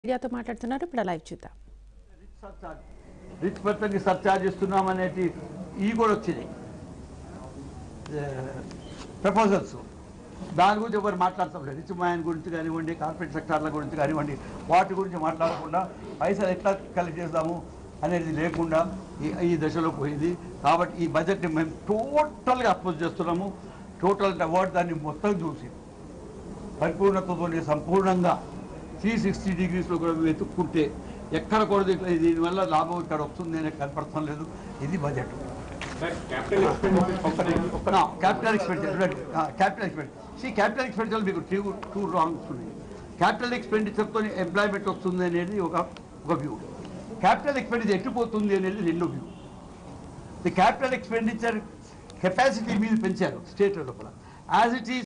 మీడియాతో మాట్లాడుతున్నారు ఇప్పుడు లైవ్ చూద్దాం రిచ్ పర్సన్కి సర్చార్జ్ ఇస్తున్నాం అనేటి ఇవి కూడా వచ్చినాయి ప్రపోజల్స్ దాని గురించి ఎవరు మాట్లాడతాం లేదు రిచ్ మ్యాన్ గురించి కానివ్వండి కార్పొరేట్ సెక్టార్ల గురించి కానివ్వండి వాటి గురించి మాట్లాడకుండా పైసలు ఎట్లా కలెక్ట్ చేద్దాము అనేది లేకుండా ఈ ఈ దశలో పోయింది కాబట్టి ఈ బడ్జెట్ని మేము టోటల్గా అపోజ్ చేస్తున్నాము టోటల్ అవార్డు దాన్ని మొత్తం చూసి పరిపూర్ణతతో సంపూర్ణంగా త్రీ సిక్స్టీ డిగ్రీస్లో కూడా వెతుక్కుంటే ఎక్కడ కూడా దీంట్లో దీనివల్ల లాభం ఇక్కడ వస్తుంది అనేది కనపడటం లేదు ఇది budget capital expenditure capital expenditure capital expenditure C capital expenditure మీకు టూ టూ రాంగ్స్ ఉన్నాయి క్యాపిటల్ ఎక్స్పెండిచర్తో ఎంప్లాయ్మెంట్ వస్తుంది అనేది ఒక ఒక వ్యూ క్యాపిటల్ ఎక్స్పెండిచర్ ఎట్టిపోతుంది అనేది రెండో view the capital expenditure capacity మీరు పెంచారు స్టేట్ లోపల యాజ్ ఇట్ ఈస్